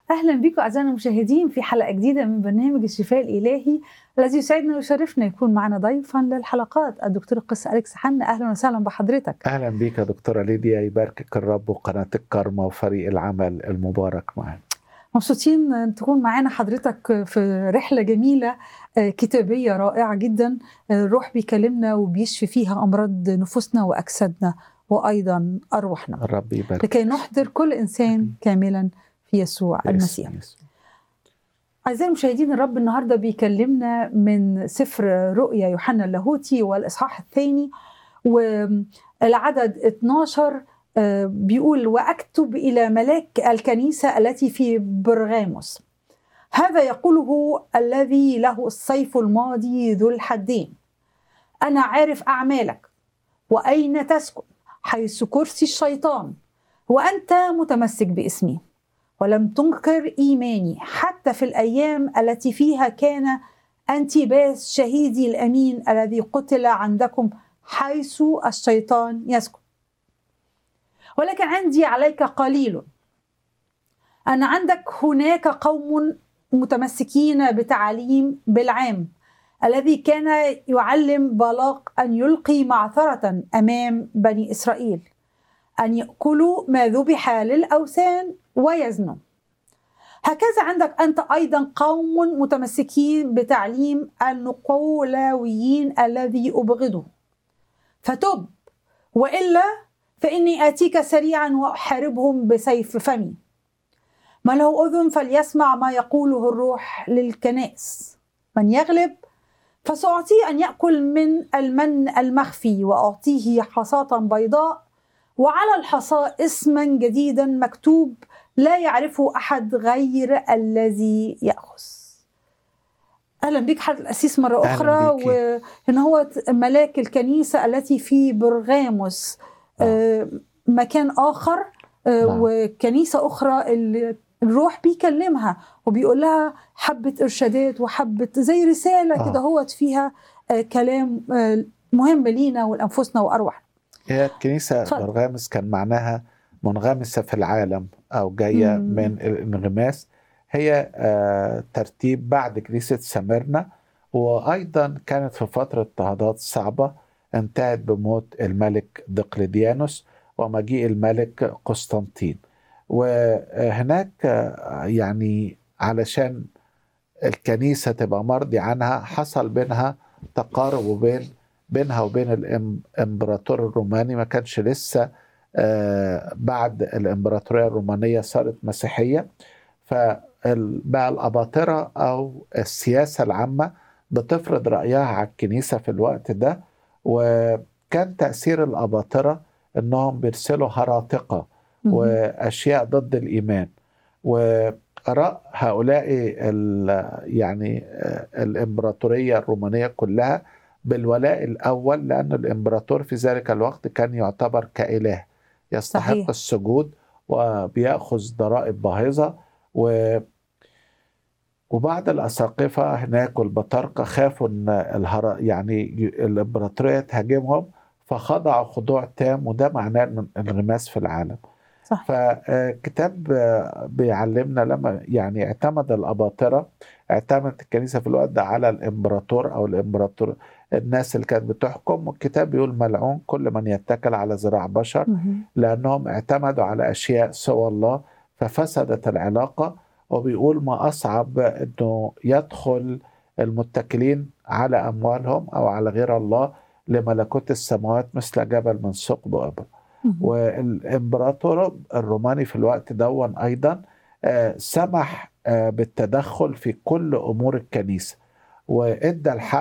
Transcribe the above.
اهلا بكم اعزائنا المشاهدين في حلقه جديده من برنامج الشفاء الالهي الذي يسعدنا ويشرفنا يكون معنا ضيفا للحلقات الدكتور القس اليكس حنا اهلا وسهلا بحضرتك اهلا بيك يا دكتوره ليديا يباركك الرب وقناه الكرمه وفريق العمل المبارك معاك مبسوطين ان تكون معانا حضرتك في رحله جميله كتابيه رائعه جدا الروح بيكلمنا وبيشفي فيها امراض نفوسنا واجسادنا وايضا ارواحنا الرب يبارك لكي نحضر كل انسان كاملا في يسوع المسيح أعزائي المشاهدين الرب النهارده بيكلمنا من سفر رؤيا يوحنا اللاهوتي والإصحاح الثاني والعدد 12 بيقول وأكتب إلى ملاك الكنيسة التي في برغاموس هذا يقوله الذي له السيف الماضي ذو الحدين أنا عارف أعمالك وأين تسكن حيث كرسي الشيطان وأنت متمسك باسمي ولم تنكر ايماني حتى في الايام التي فيها كان انتباس شهيدي الامين الذي قتل عندكم حيث الشيطان يسكن ولكن عندي عليك قليل ان عندك هناك قوم متمسكين بتعاليم بالعام الذي كان يعلم بلاق ان يلقي معثره امام بني اسرائيل ان ياكلوا ما ذبح للاوثان ويزنوا هكذا عندك أنت أيضا قوم متمسكين بتعليم النقولاويين الذي أبغضه فتب وإلا فإني آتيك سريعا وأحاربهم بسيف فمي من له أذن فليسمع ما يقوله الروح للكنائس من يغلب فسأعطيه أن يأكل من المن المخفي وأعطيه حصاة بيضاء وعلى الحصاة اسما جديدا مكتوب لا يعرفه احد غير الذي ياخذ اهلا بك حضرتك الاسيس مره اخرى وان هو ملاك الكنيسه التي في برغاموس آه. مكان اخر آه وكنيسه اخرى الروح بيكلمها وبيقول لها حبه ارشادات وحبه زي رساله آه. كده هوت فيها آه كلام آه مهم لينا ولانفسنا وارواحنا هي الكنيسه برغامس كان معناها منغمسة في العالم أو جاية مم. من الانغماس هي آه ترتيب بعد كنيسة سميرنا وأيضا كانت في فترة اضطهادات صعبة انتهت بموت الملك دقلديانوس ومجيء الملك قسطنطين وهناك آه يعني علشان الكنيسة تبقى مرضي عنها حصل بينها تقارب وبين بينها وبين الامبراطور الروماني ما كانش لسه آه بعد الامبراطوريه الرومانيه صارت مسيحيه فبقى الاباطره او السياسه العامه بتفرض رايها على الكنيسه في الوقت ده وكان تاثير الاباطره انهم بيرسلوا هراطقه واشياء ضد الايمان واراء هؤلاء يعني الامبراطوريه الرومانيه كلها بالولاء الاول لان الامبراطور في ذلك الوقت كان يعتبر كاله يستحق صحيح. السجود وبياخذ ضرائب باهظه و وبعض الاساقفه هناك والبطاركه خافوا ان الهر... يعني الامبراطوريه تهاجمهم فخضعوا خضوع تام وده معناه الانغماس في العالم صح. فكتاب بيعلمنا لما يعني اعتمد الاباطره اعتمدت الكنيسه في الوقت ده على الامبراطور او الامبراطور الناس اللي كانت بتحكم والكتاب بيقول ملعون كل من يتكل على ذراع بشر لانهم اعتمدوا على اشياء سوى الله ففسدت العلاقه وبيقول ما اصعب انه يدخل المتكلين على اموالهم او على غير الله لملكوت السماوات مثل جبل من ثقب ابر والامبراطور الروماني في الوقت دون ايضا سمح بالتدخل في كل امور الكنيسه وادى الحق